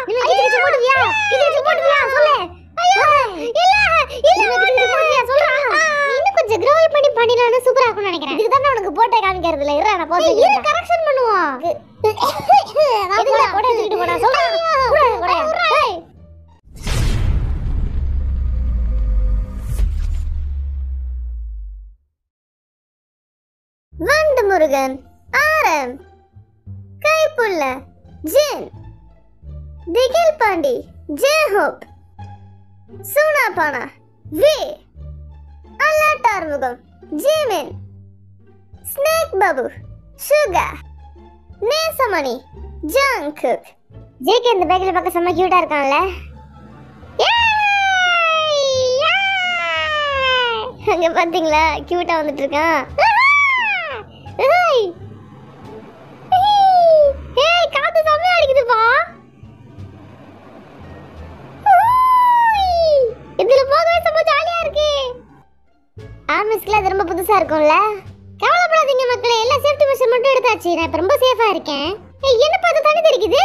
நீ கிச்சு கிச்சு போடுவியா கிச்சு கிச்சு போடுவியா சொல்லு ஐயோ இல்ல இல்ல கிச்சு கிச்சு போடுவியா சொல்றா இன்னும் கொஞ்சம் க்ரோல் பண்ணி பண்ணினானே சூப்பரா இருக்கும்னு நினைக்கிறேன் இதுக்கு தான் உனக்கு போட்டே காமிக்கிறது இல்ல இரு நான் போட்டு இரு கரெக்ஷன் பண்ணுவோம் இதுல கூட எடுத்துக்கிட்டு போடா சொல்றா கூட கூட ஏய் வண்டு முருகன் ஆரம் Kaipulla Jin Thigil Pandi J Hope Soonapaana V alert Arumugam Jimin Snake Babu Suga Nesamani Jungkook JK இந்த பேக்கில் பார்க்க செம்ம கியூட்டா இருக்கான்ல ஏய்! ஏய்! அங்க பாத்தீங்களா கியூட்டா வந்துட்டு இருக்கான் ஏய்! ஏய்! ஏய், காத்து செம்மையா அடிக்குதுப்பா ஊய்! இதுல போகவே செம்ம ஜாலியா இருக்கு ஆமிஸ்க்குல அது ரொம்ப புதுசா இருக்கும்ல கவலைப்படாதீங்க மக்களே எல்லா சேஃப்டி மெஷர் மட்டும் எடுத்தாச்சு நான் இப்ப ரொம்ப சேஃபா இருக்கேன் ஏய், என்ன பார்த்து தண்ணி தெரிக்குது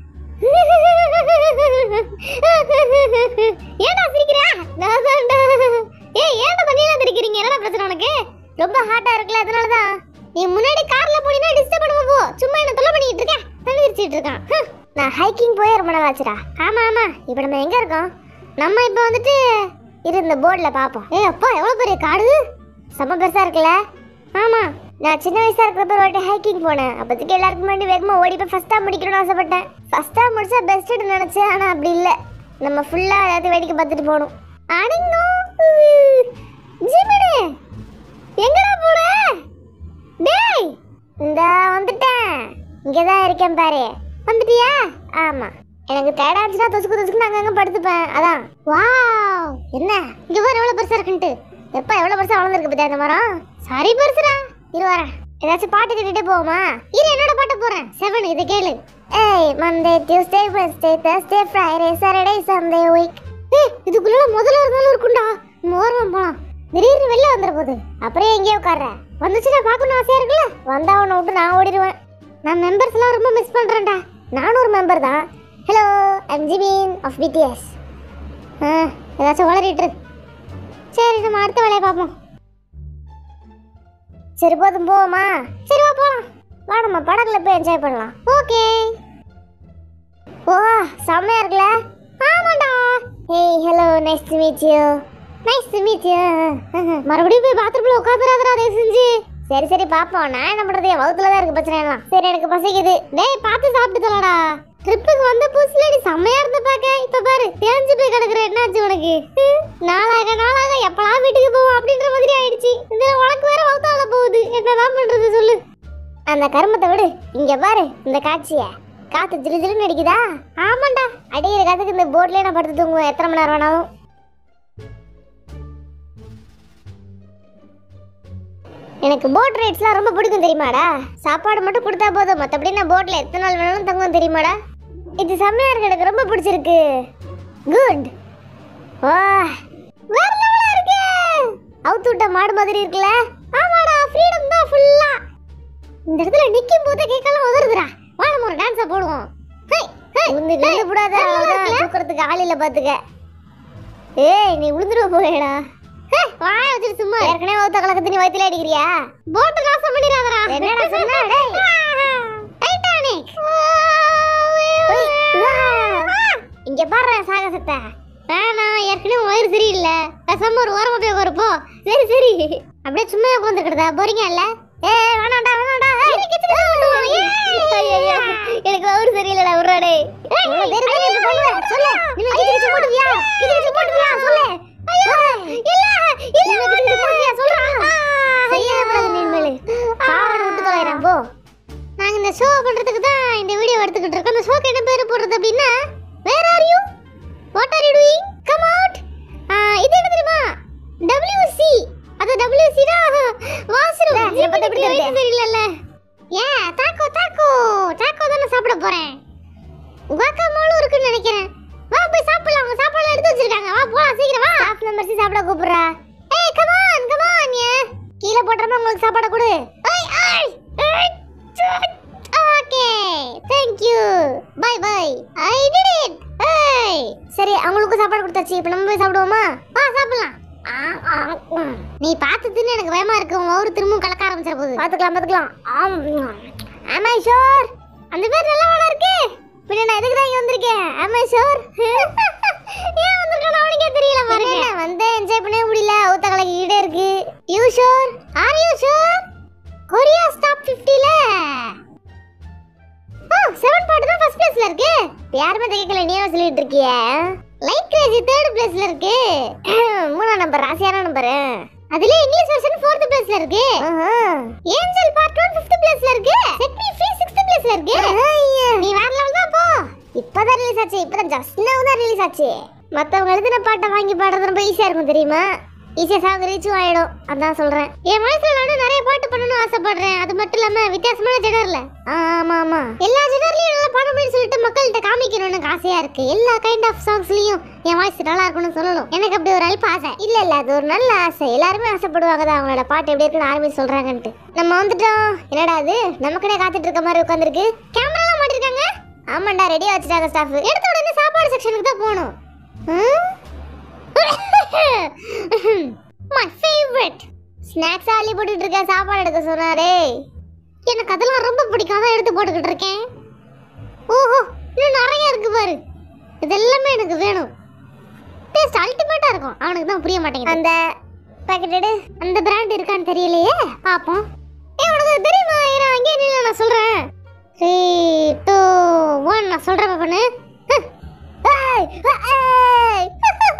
ஏன்டா சிரிக்கிற நான் தான்டா ஏய் ஏன்டா தண்ணியெல்லாம் தெரிக்கிறீங்க என்னடா பிரச்சனை உனக்கு ரொம்ப ஹாட்டா இருக்குல்ல அதனால தான் நீ முன்னாடி கார்ல போனீனா டிஸ்டர்ப் பண்ணுவ போ சும்மா என்ன தொல்லை பண்ணிட்டு இருக்க தண்ணி தெரிச்சிட்டு இருக்கான் ஹம். நான் ஹைக்கிங் போய் ரொம்ப நாள் ஆச்சுடா ஆமா ஆமா இப்போ நம்ம எங்க இருக்கோம் நம்ம இப்போ வந்துட்டு இரு இந்த போர்டுல பாப்போம் ஏய் அப்பா எவ்வளவு பெரிய காடு செம்ம பெருசா இருக்குல்ல ஆமா நான் சின்ன வயசா இருக்கிறப்ப ஒரு வாட்டி ஹைக்கிங் போனேன் அப்போதைக்கு எல்லாருக்கும் முன்னாடி வேகமா ஓடி போய் ஃபர்ஸ்டா முடிக்கணும்னு ஆசைப்பட்டேன் ஃபர்ஸ்டா முடிச்சா பெஸ்ட்னு நினைச்சேன் ஆனா அப்படி இல்ல நம்ம ஃபுல்லா ஏதாவது வேடிக்கை பார்த்துட்டு போகணும் அடங்கோ ஜிமினே எங்கடா போன டேய் இந்த வந்துட்டேன் இங்க தான் இருக்கேன் பாரு வந்துட்டியா ஆமா எனக்கு டயர்டா இருந்துச்சுன்னா தொசுக்கு தொசுக்கு அங்கங்க படுத்துப்பேன் அதான் வாவ் என்ன இங்க பாரு எவ்வளவு பெருசா இருக்குன்ட்டு எப்ப எவ்வளவு பெருசா வளர்ந்துருக்கு பத்தியா இந்த மரம் சரி பெருசுடா இரு வரேன் ஏதாச்சும் பாட்டு கேட்டுட்டே போவோமா இரு என்னோட பாட்டு போறேன் செவன் இதை கேளு ஏய் Monday Tuesday Wednesday Thursday Friday Saturday Sunday week ஏய் இதுக்குள்ள முதல்ல இருந்தாலும் இருக்கும்டா மோர்வம் போலாம் திடீர்னு வெளில வந்துட போகுது அப்படியே எங்கேயோ உட்கார்ற வந்துச்சுன்னா பார்க்கணும் ஆசையா இருக்குல்ல வந்தா அவனை விட்டு நான் ஓடிடுவேன் நான் மெம்பர்ஸ் எல்லாம் ரொம்ப மிஸ் பண்றேன்டா நானும் ஒரு மெம்பர் தான் hello I'm Jimin of BTS ஆ ஏதாச்சும் வளரிட்டு இரு. சரி நம்ம அடுத்த வேலையை பார்ப்போம் சரி போதும் போவோமா சரி வா போலாம் வா நம்ம படகுல போய் என்ஜாய் பண்ணலாம் ஓகே ஓ செம்மையா இருக்குல்ல ஆமாண்டா hey hello nice to meet you nice to meet you மறுபடியும் போய் பாத்ரூம்ல உட்காந்துறாதடா தயவு செஞ்சு சரி சரி பாப்போம் நான் என்ன பண்றது என் வகுத்துல தான் இருக்கு பிரச்சனை எல்லாம் சரி எனக்கு பசிக்குது டேய் பார்த்து சாப்பிட்டு தொலைடா ட்ரிப்புக்கு வந்த புதுசுல நீ செம்மையா இருந்த பாக்க இப்ப பாரு தேஞ்சு போய் கிடக்குற என்னாச்சு உனக்கு ஹம், நாளாக நாளாக எப்பலாம் வீட்டுக்கு போவோம் அப்படின்ற மாதிரி ஆயிடுச்சு இதுல உனக்கு வேற வகுத்தால போகுது என்னதான் பண்றது சொல்லு அந்த கருமத்தை விடு இங்க பாரு இந்த காட்சிய காத்து ஜிலு ஜிலுன்னு அடிக்குதா ஆமாண்டா அடிக்கிற காத்துக்கு இந்த போட்லயே நான் படுத்து தூங்குவேன் எத்தனை மணி நேரம் வேணாலும் எனக்கு போட் ரைட்ஸ்லாம் ரொம்ப பிடிக்கும் தெரியுமாடா சாப்பாடு மட்டும் கொடுத்தா போதும் மற்றபடி நான் போட்ல எத்தனை நாள் வேணாலும் தங்குவேன் தெரியுமாடா இது செம்மையா இருக்கு எனக்கு ரொம்ப பிடிச்சிருக்கு குட் வா வேற லெவலா இருக்கு அவுத்து விட்ட மாடு மாதிரி இருக்குல்ல ஆமாடா ஃப்ரீடம் தான் ஃபுல்லா இந்த இடத்துல நிக்கும் போதே கேட்கலாம் உதறுதுடா வா நம்ம ஒரு டான்ஸா போடுவோம் ஹை ஹை உந்து கண்டு போடாத அவ்வளவுதான் தூக்குறதுக்கு ஆள் இல்ல பாத்துக்க ஏய் நீ விழுந்துருவ போயடா வாய வச்சுட்டு சும்மா ஏற்கனவே ஒருத்த கலக்கத்து நீ வயித்துல அடிக்கிறியா போட்டு நாசம் பண்ணிடாதடா என்னடா சொன்ன டேய் டைட்டானிக் இங்க பாரு சாகசத்தை வேணாம் ஏற்கனவே உன் வயிறு சரியில்லை பேசாம ஒரு ஓரமா போய் உட்காருப்போ சரி சரி அப்படியே சும்மா உட்காந்துக்கிட்டதா போறீங்க இல்ல ஏ வேணாம்டா வேணாம்டா ஏய், ஐயையோ, எனக்கு வயிறு சரியில்லடா உருடே சொல்லு நீ கிச்சு கிச்சு போடுவியா கிச்சு கிச்சு போடுவியா சொல்லு ஐயோ இல்ல இல்ல கிச்சு கிச்சு போடுவியா சொல்றா செய்யவே கூடாது நீங்களே பாவனை விட்டு தொலைறேன் போ நாங்க இந்த ஷோ பண்றதுக்கு தான் இந்த வீடியோ எடுத்துக்கிட்டு இருக்கோம் இந்த ஷோக்கு என்ன பேர் போடுறது அப்படின்னா where are you what are you doing come out இது என்ன தெரியுமா WC அது WC னா வாஷ்ரூம் இத பத்தி எப்படி தெரியுது தெரியலல்ல ஏன் தாக்கோ தாக்கோ தாக்கோ தானே சாப்பிட போறேன் குவாக்காமோலும் இருக்குன்னு நினைக்கிறேன் வா போய் சாப்பிடலாம் அவங்க சாப்பாடு எடுத்து வச்சிருக்காங்க வா போலாம் சீக்கிரம் வா ஸ்டாஃப் மெம்பர்ஸ் சாப்பிட கூப்பிடுறா ஏய் கம் ஆன் கம் ஆன் ஏ கீழ போடுறமா உங்களுக்கு சாப்பாடு கொடு I I okay thank thank you bye bye I did it ஏய் சரி அவங்களுக்கும் சாப்பாடு கொடுத்தாச்சு இப்போ நம்ம போய் சாப்பிடுவோமா வா சாப்பிடலாம் ஆ, ஆ, உம். நீ பார்த்து தின்னு எனக்கு பயமா இருக்கு உன் வயிறு திரும்பவும் கலக்க ஆரம்பிச்சிட போகுது பாத்துக்கலாம் பாத்துக்கலாம் ஆம் ஆமா ஷோர் அந்த பேர் நல்ல வேலை இருக்கு பின்ன நான் எதுக்கு தான் இங்க வந்திருக்கேன் ஆமா ஷோர் ஏன் வந்திருக்கேன் அவனுக்கே தெரியல பாருங்க வந்து என்ஜாய் பண்ணவே முடியல ஊத்த கலக்கிட்டே இருக்கு you sure are you sure Korea stop 50ல ஓ செவன் பாட்டு தான் ஃபர்ஸ்ட் பிளேஸ்ல இருக்கு இப்ப யாருமே கேட்கல நீ என்ன சொல்லிட்டு இருக்கிய லைட் கிரேசி தேர்ட் பிளேஸ்ல இருக்கு மூணாம் நம்பர் ராசியான நம்பர் அதுல இங்கிலீஷ் வெர்ஷன் ஃபோர்த் பிளேஸ்ல இருக்கு ஏஞ்சல் பார்ட் 1 ஃபிஃப்த் பிளேஸ்ல இருக்கு செட் மீ ஃப்ரீ சிக்ஸ்த் பிளேஸ்ல இருக்கு நீ வேற லெவல் தான் போ இப்பதான் ரிலீஸ் ஆச்சு இப்பதான் ஜஸ்ட் நவ் தான் ரிலீஸ் ஆச்சு மத்தவங்க எழுதின பாட்டை வாங்கி பாடுறது ரொம்ப ஈஸியா இருக்கும் தெரியுமா ஈஸியா சாங் ரீச்சும் ஆயிடும் அதான் சொல்றேன் என் மனசுல நானும் நிறைய பாட்டு பண்ணணும்னு ஆசைப்படுறேன் அது மட்டும் இல்லாம வித்தியாசமான ஜெனர்ல ஆமா ஆமா எல்லா ஜெனர்லயும் நல்லா பாட முடியும்னு சொல்லிட்டு மக்கள்கிட்ட காமிக்கணும்னு எனக்கு ஆசையா இருக்கு எல்லா கைண்ட் ஆஃப் சாங்ஸ்லயும் என் வாய்ஸ் நல்லா இருக்கணும்னு சொல்லணும் எனக்கு அப்படி ஒரு அல்ப ஆசை இல்ல இல்ல அது ஒரு நல்ல ஆசை எல்லாருமே ஆசைப்படுவாங்க தான் அவங்களோட பாட்டு எப்படி இருக்குன்னு ஆரம்பி சொல்றாங்கன்ட்டு நம்ம வந்துட்டோம் என்னடா அது நமக்குனே காத்துட்டு இருக்க மாதிரி உட்காந்துருக்கு கேமராலாம் மாட்டிருக்காங்க ஆமாண்டா ரெடியா வச்சுட்டாங்க ஸ்டாஃப் எடுத்த உடனே சாப்பாடு செக்ஷனுக்கு தான் போகணும் மை ஃபேவரட் ஸ்நாக்ஸ் அள்ளி போட்டுட்டு இருக்கேன் சாப்பாடு எடுக்க சொன்னாரே எனக்கு அதெல்லாம் ரொம்ப பிடிக்கும் அதான் எடுத்து போட்டுக்கிட்டு இருக்கேன் ஓஹோ இன்னும் நிறைய இருக்கு பாரு இதெல்லாமே எனக்கு வேணும் டேஸ்ட் அல்டிமேட்டா இருக்கும் அவனுக்கு தான் புரிய மாட்டேங்குது அந்த பாக்கெட் எடு அந்த பிராண்ட் இருக்கான்னு தெரியலையே பாப்போம் ஏய் உனக்கு தெரியுமா இரு அங்கே நில்ல நான் சொல்றேன் த்ரீ டூ ஒன் நான் சொல்றேன் பண்ணு ஏய், ஏய்.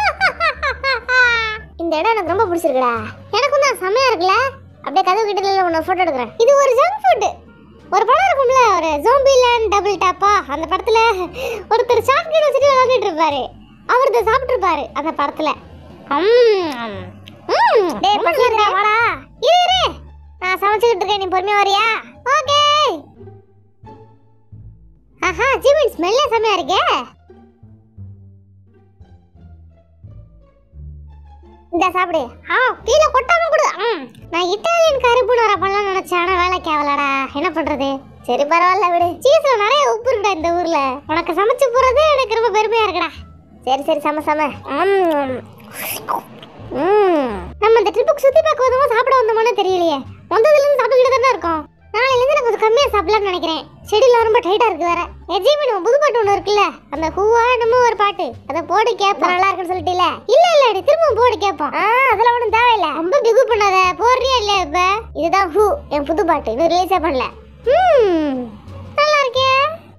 இந்த இடம் எனக்கு ரொம்ப பிடிச்சிருக்குடா எனக்கும் தான் செமையா இருக்குல்ல அப்படியே கதவு கிட்ட உன்னை போட்டோ எடுக்கிறேன் இது ஒரு ஜங்க் ஃபுட் ஒரு படம் இருக்கும்ல ஒரு ஜோம்பி லேண்ட் டபுள் டாப்பா அந்த படத்துல ஒருத்தர் சாக்லேட் வச்சுட்டு விளையாண்டுட்டு இருப்பாரு அவர் இதை சாப்பிட்டுருப்பாரு அந்த படத்துல உம். உம். டேய் பசிக்குதுடா, வாடா இரு இரு நான் சமைச்சுக்கிட்டு இருக்கேன் நீ பொறுமையா வரியா ஓகே ஆஹா அச்சீவ்மெண்ட் ஸ்மெல்லே செமையா இருக்கே இந்த சாப்பிடு ஆ கீழே கொட்டாம கொடு ம். நான் இட்டாலியன் கருப்புணர பண்ணலாம் நினைச்சேன் ஆனா வேலைக்கு ஆகலடா என்ன பண்றது சரி பரவாயில்ல விடு சீஸ்ல நிறைய உப்பு இருக்குடா இந்த ஊர்ல உனக்கு சமைச்சு போறது எனக்கு ரொம்ப பெருமையா இருக்குடா சரி சரி சம சம ம். ம். நம்ம இந்த ட்ரிப்புக்கு சுத்தி பார்க்க வந்தோமா சாப்பிட வந்தோமானே தெரியலையே வந்ததுல இருந்து சாப்பிட்டுக்கிட்டு தானே இருக்கோம் நாளையில இருந்து நான் கொஞ்சம் கம்மியா சாப்பிடலாம்னு நினைக்கிறேன் ஷெடியூல் ரொம்ப டைட்டா இருக்கு வேற எஜிபி நம்ம புது பாட்டு ஒன்று இருக்குல்ல அந்த ஹூவா நம்ம ஒரு பாட்டு அதை போட்டு கேட்போம் நல்லா இருக்குன்னு சொல்லிட்டீல இல்ல இல்ல அடி திரும்ப போட்டு கேட்போம் ஆ அதெல்லாம் ஒன்றும் தேவையில்ல ரொம்ப பிகு பண்ணாத போடுறியா இல்லையா இப்ப இதுதான் ஹூ என் புது பாட்டு இன்னும் ரிலீஸே பண்ணல ம் நல்லா இருக்கே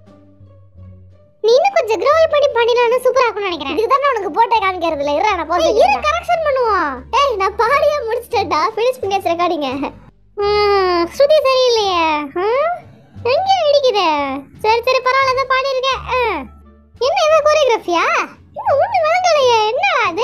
நீ இன்னும் கொஞ்சம் க்ரோல் பண்ணி பண்ணினாலும் சூப்பரா இருக்கும்னு நினைக்கிறேன் இதுக்கு தான் உனக்கு போட்டே காமிக்கிறது இல்ல இரு நான் போட்டு இரு கரெக்ஷன் பண்ணுவோம் ஏய் நான் பாடியே முடிச்சிட்டேன்டா ஃபினிஷ் பண்ணியாச்சு ரெக்கார்டிங்க ஸ்ருதி சரியில்லையே ஹம்? எங்க இடிக்குது சரி சரி பரவாயில்ல தான் பாடியிருக்கேன் ஆ. என்ன இவ கோரியோகிராஃபியா இன்னும் ஒண்ணு விளங்கலையே என்ன அது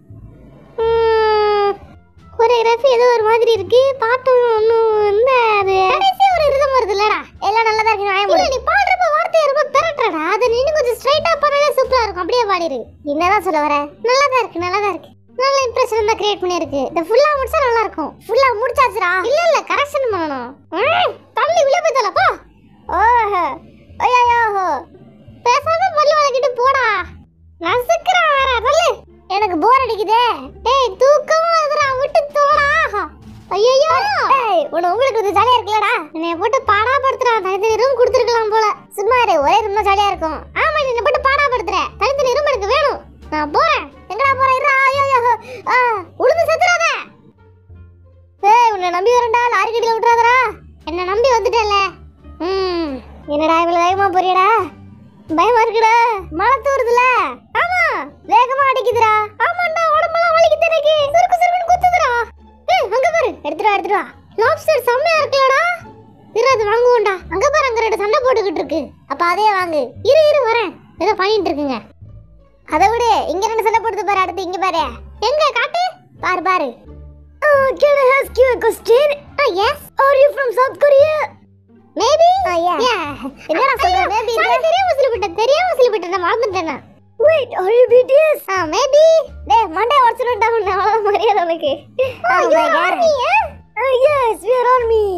கோரியோகிராஃபி ஏதோ ஒரு மாதிரி இருக்கு பாட்டு ஒன்றும் என்ன அது கடைசி ஒரு ரிதம் வருது இல்லடா எல்லாம் நல்லதா இருக்கு நியாயம் இல்ல நீ பாடுறப்ப வார்த்தையை ரொம்ப பெரட்டடா அது நீ இன்னும் கொஞ்சம் ஸ்ட்ரைட்டா பண்ணாலே சூப்பரா இருக்கும் அப்படியே பாடிரு என்னதான் சொல்ல வர நல்லதா இருக்கு நல்லதா இருக்கு நல்ல இம்ப்ரெஷன் தான் கிரியேட் பண்ணிருக்கு இந்த ஃபுல்லா முடிச்சா நல்லா இருக்கும் ஃபுல்லா முடிச்சாச்சுடா இல்ல இல்ல கரெக்ஷன் பண்ணணும் ம், தள்ளி உள்ள போய் தள்ள போ ஓஹோ ஐயோ பேசாம பல்லு வளக்கிட்டு போடா நசுக்குறான் வேற சொல்லு எனக்கு போர் அடிக்குதே டேய் தூக்கம் வருதுடா விட்டு தோடா ஐயோ டேய் உன உங்களுக்கு கொஞ்சம் ஜாலியா இருக்குல்லடா என்னை போட்டு பாடா படுத்துறா தனித்தனி ரூம் கொடுத்துருக்கலாம் போல சும்மா இரு ஒரே ரூம் தான் ஜாலியா இருக்கும் ஆமா நீ என்னை போட்டு பாடா படுத்துற தனித்தனி ரூம் எனக்கு வேணும் நான் போறேன் எங்கடா போறேன் இருடா ஐயோ ஐயோ ஆ உளுந்து செத்துறாத ஏய் உன்னை நம்பி வரேன்டா லாரி கடியில விட்டுறாதடா என்ன நம்பி வந்துட்டேல ம் என்னடா இவ்வளவு வேகமா போறியடா பயமா இருக்குடா மழை தூருதுல ஆமா வேகமா அடிக்குதுடா ஆமாண்டா உடம்பெல்லாம் வலிக்குது எனக்கு சுருக்கு சுருக்குன்னு குத்துதுடா ஏய் அங்க பாரு எடுத்துட்டு வா எடுத்துட்டு வா லாப்ஸ்டர் செம்மையா இருக்குலடா இரு அது வாங்குவோம்டா அங்க பாரு அங்க ரெண்டு சண்டை போட்டுக்கிட்டு இருக்கு அப்ப அதே வாங்கு இரு இரு வரேன் ஏதோ பண்ணிட்டு இருக்குங்க அதை விடு இங்க ரெண்டு சண்டை போடுது பாரு அடுத்து இங்க பாரு எங்க காட்டு பாரு பாரு Uh, can I ask you a question? Uh, yes. Are you from South Korea? Maybe. Uh, yeah. Yeah. என்னடா சொல்ற மேபி தெரியாம சொல்லிவிட்டேன் தெரியாம சொல்லிவிட்டேன் நான் மறந்துட்டேன் Wait, are you BTS? Ah, uh, maybe. டேய் மண்டை உடைச்சிருண்டா உன்னை அவ்வளவு மரியாதை உனக்கு Oh, my god. Army, uh, yes, we are army.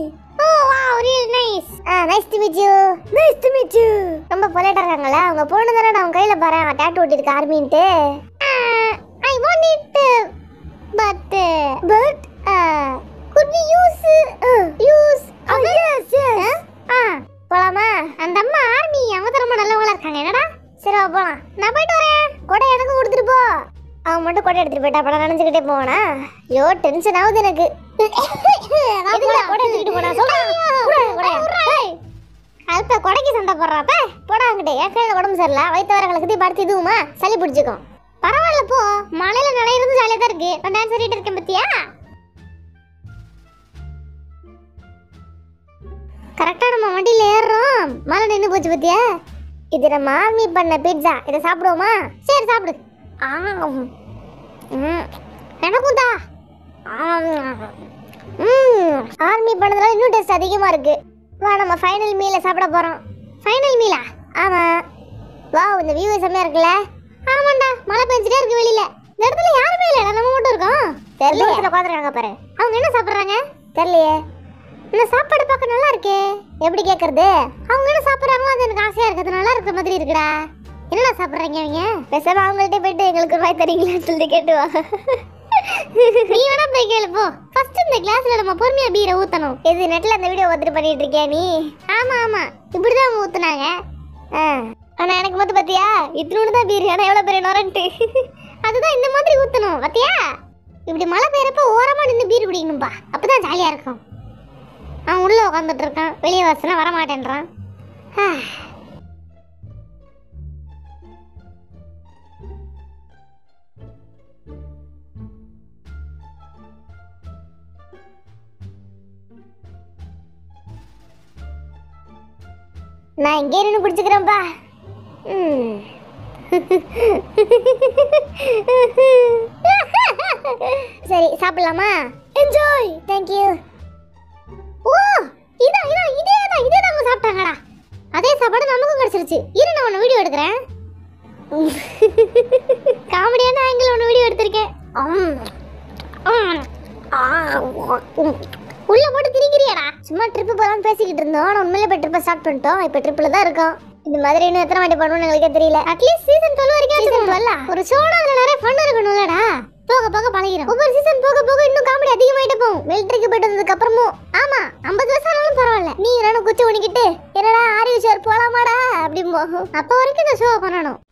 Oh wow real nice ah nice to meet you nice to meet you ரொம்ப பொலைட்டா இருக்காங்கல்ல அவங்க பொண்ணு தானே அவங்க கையில பாரு டேட்டு ஒட்டிருக்கு ஆர்மின்ட்டு I want it but but good we use use yes yes ஆ போலாமா அந்த அம்மா ஆர்மி அவங்க ரொம்ப நல்லவங்களா இருக்காங்க என்னடா சரி வா போலாம் நான் போயிட்டு வரேன் கொடை எனக்கு கொடுத்துட்டு போ அவன் மட்டும் கொடை எடுத்துட்டு போயிட்டா அப்புறம் நினைச்சுக்கிட்டே போவானா ஐயோ டென்ஷன் ஆகுது எனக்கு எதுக்குடா கொடை எடுத்துக்கிட்டு போனா சொல்றேன் அல்ப கொடைக்கு சண்டை போடுறாப்ப போடா அங்கிட்ட ஏற்கனவே உடம்பு சரியில்லை வயிற்று வர கலக்கத்தி படுத்து இதுவுமா சளி பிடிச்சிக்கும் பரவாயில்ல போ மழையில நனையிறது ஜாலியாக தான் இருக்கு நான் டான்ஸ் ஆடிட்டு இருக்கேன் பத்தியா கரெக்டாக நம்ம வண்டியில் ஏறுறோம் மழை நின்று போச்சு பத்தியா இது நம்ம ஆர்மி பண்ண பீட்சா இதை சாப்பிடுவோமா சரி சாப்பிடு ஆ ம். எனக்கும் தா ம் ஆர்மி பண்ணதுனால இன்னும் டேஸ்ட் அதிகமாக இருக்கு வா நம்ம ஃபைனல் மீலை சாப்பிட போகிறோம் ஃபைனல் மீலா ஆமாம் வா இந்த வியூ செம்மையா இருக்குல்ல ஆமாண்டா மழை பெஞ்சிட்டே இருக்கு வெளியில இந்த இடத்துல யாருமே இல்ல நம்ம மட்டும் இருக்கோம் தெரியல உட்காந்துருக்காங்க பாரு அவங்க என்ன சாப்பிடுறாங்க தெரியலையே இந்த சாப்பாடு பார்க்க நல்லா இருக்கே எப்படி கேக்குறது அவங்க என்ன சாப்பிடுறாங்களோ அது எனக்கு ஆசையா இருக்கு அது நல்லா இருக்கிற மாதிரி இருக்குடா என்னடா சாப்பிடுறாங்க அவங்க பேசாம அவங்கள்ட்ட போயிட்டு எங்களுக்கு ரூபாய் தரீங்களான்னு சொல்லிட்டு கேட்டு வா நீ வேணா போய் கேளு போ ஃபர்ஸ்ட் இந்த கிளாஸ்ல நம்ம பொறுமையா பீரை ஊத்தணும் இது நெட்ல அந்த வீடியோ பார்த்துட்டு பண்ணிட்டு இருக்கியா நீ ஆமா ஆமா இப்படிதான் ஊத்துனாங்க ஆ. ஆனா எனக்கு மட்டும் பாத்தியா இத்தினோடு தான் பீர் ஆனா எவ்வளவு பெரிய நொரன்ட்டு அதுதான் இந்த மாதிரி ஊத்தணும் பாத்தியா இப்படி மழை பெய்யறப்ப ஓரமா நின்று பீர் குடிக்கணும்பா அப்பதான் ஜாலியா இருக்கும் அவன் உள்ள உட்காந்துட்டு இருக்கான் வெளியே வாசனா வர மாட்டேன்றான் ஆ. நான் இங்கே நின்று குடிச்சுக்கிறேன்ப்பா ம். சரி சாப்பிடலாமா என்ஜாய் தேங்க்யூ ஓ இதான் இதான் இதே தான் இதே தான் அவங்க சாப்பிட்டாங்கடா அதே சாப்பாடு நமக்கும் கிடைச்சிருச்சு இரு நான் ஒன்று வீடியோ எடுக்கிறேன் காமெடியான ஆங்கிள் ஒன்று வீடியோ எடுத்திருக்கேன் ஆம். ஆம். ஆ, உம். உள்ள போட்டு திரிக்கிறியாடா சும்மா ட்ரிப்பு போலாம்னு பேசிக்கிட்டு இருந்தோம் ஆனா உண்மையிலே இப்போ ட்ரிப்பை ஸ்டார்ட் பண்ணிட்டோம் இப்போ ட்ரிப்பில் தான் இருக்கோம் இந்த மாதிரி இன்னும் எத்தனை வாட்டி பண்ணுவோம்னு எங்களுக்கே தெரியல அட்லீஸ்ட் சீசன் டுவெல் வரைக்கும் சீசன் டுவெல் ஒரு ஷோனா அதில் நிறைய ஃபன் இருக்கணும்லடா போக போக பழகிறோம் ஒவ்வொரு சீசன் போக போக இன்னும் காமெடி அதிகமாயிட்டு போகும் மிலிட்டரிக்கு போயிட்டு வந்ததுக்கு அப்புறமும் ஆமா ஐம்பது வருஷம் ஆனாலும் பரவாயில்ல நீ நானும் குச்சி உணிக்கிட்டு என்னடா ஆரி விஷயம் போலாமாடா அப்படிம்போம் அப்போ வரைக்கும் இந்த ஷோ பண்ணணும்